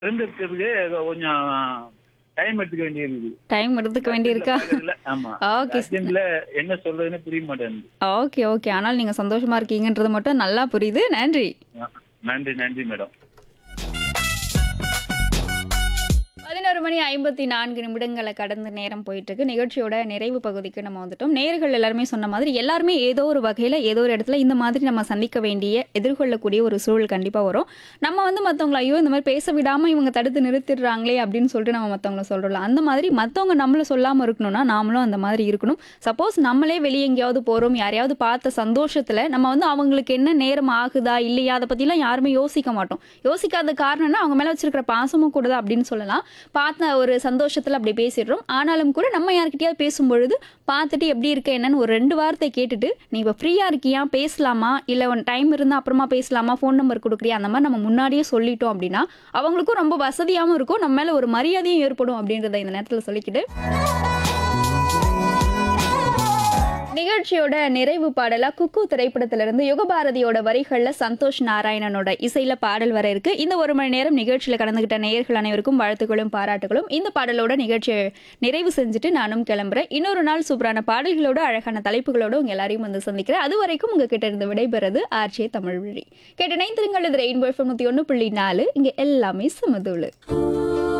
தேர்ந்தெடுக்கிறதுக்கு கொஞ்சம் டைம் எடுத்துக்க வேண்டியிருக்குது டைம் எடுத்துக்க வேண்டியிருக்கா பார்க்கறதுல, ஆமா ஓகே அர்ஜென்ட்ல என்ன சொல்றதுன்னு புரிய மாட்டேங்குது ஓகே ஓகே ஆனால் நீங்கள் சந்தோஷமா இருக்கீங்கன்றது மட்டும் நல்லா புரியுது நன்றி நன்றி நன்றி மேடம் பதினோரு மணி ஐம்பத்தி நான்கு நிமிடங்களை கடந்த நேரம் போயிட்டு இருக்கு நிகழ்ச்சியோட நிறைவு பகுதிக்கு நம்ம வந்துட்டோம் நேர்கள் எல்லாருமே சொன்ன மாதிரி எல்லாருமே ஏதோ ஒரு வகையில் ஏதோ ஒரு இடத்துல இந்த மாதிரி நம்ம சந்திக்க வேண்டிய எதிர்கொள்ளக்கூடிய ஒரு சூழல் கண்டிப்பாக வரும் நம்ம வந்து மற்றவங்கள ஐயோ இந்த மாதிரி பேச விடாமல் இவங்க தடுத்து நிறுத்திடுறாங்களே அப்படின்னு சொல்லிட்டு நம்ம மற்றவங்கள சொல்கிறோம்ல அந்த மாதிரி மற்றவங்க நம்மள சொல்லாமல் இருக்கணும்னா நாமளும் அந்த மாதிரி இருக்கணும் சப்போஸ் நம்மளே வெளியே எங்கேயாவது போகிறோம் யாரையாவது பார்த்த சந்தோஷத்தில் நம்ம வந்து அவங்களுக்கு என்ன நேரம் ஆகுதா இல்லையா அதை பற்றிலாம் யாருமே யோசிக்க மாட்டோம் யோசிக்காத காரணம்னா அவங்க மேலே வச்சிருக்கிற பாசமும் கூட தான் அப்படின்னு சொல்லலாம் பார்த்த ஒரு சந்தோஷத்தில் அப்படி பேசிடுறோம் ஆனாலும் கூட நம்ம யார்கிட்டயாவது பேசும்பொழுது பார்த்துட்டு எப்படி இருக்க என்னன்னு ஒரு ரெண்டு வார்த்தை கேட்டுட்டு நீ இப்போ ஃப்ரீயாக இருக்கியா பேசலாமா இல்லை உன் டைம் இருந்தால் அப்புறமா பேசலாமா ஃபோன் நம்பர் கொடுக்குறியா அந்த மாதிரி நம்ம முன்னாடியே சொல்லிட்டோம் அப்படின்னா அவங்களுக்கும் ரொம்ப வசதியாகவும் இருக்கும் நம்ம மேலே ஒரு மரியாதையும் ஏற்படும் அப்படின்றத இந்த நேரத்தில் சொல்லிக்கிட்டு நிகழ்ச்சியோட நிறைவு பாடலா குக்கு திரைப்படத்திலிருந்து யுகபாரதியோட வரிகள்ல சந்தோஷ் நாராயணனோட இசையில பாடல் வர இருக்கு இந்த ஒரு மணி நேரம் நிகழ்ச்சியில கலந்துகிட்ட நேயர்கள் அனைவருக்கும் வாழ்த்துக்களும் பாராட்டுகளும் இந்த பாடலோட நிகழ்ச்சியை நிறைவு செஞ்சுட்டு நானும் கிளம்புறேன் இன்னொரு நாள் சூப்பரான பாடல்களோட அழகான தலைப்புகளோட உங்க எல்லாரையும் வந்து சந்திக்கிறேன் அது வரைக்கும் உங்ககிட்ட இருந்து விடைபெறது ஆர்ஜே தமிழ் வழி கேட்ட நைந்திருங்கள் இது ரெயின்போ எஃப்எம் நூத்தி ஒன்று புள்ளி நாலு இங்க எல்லாமே சமதூளு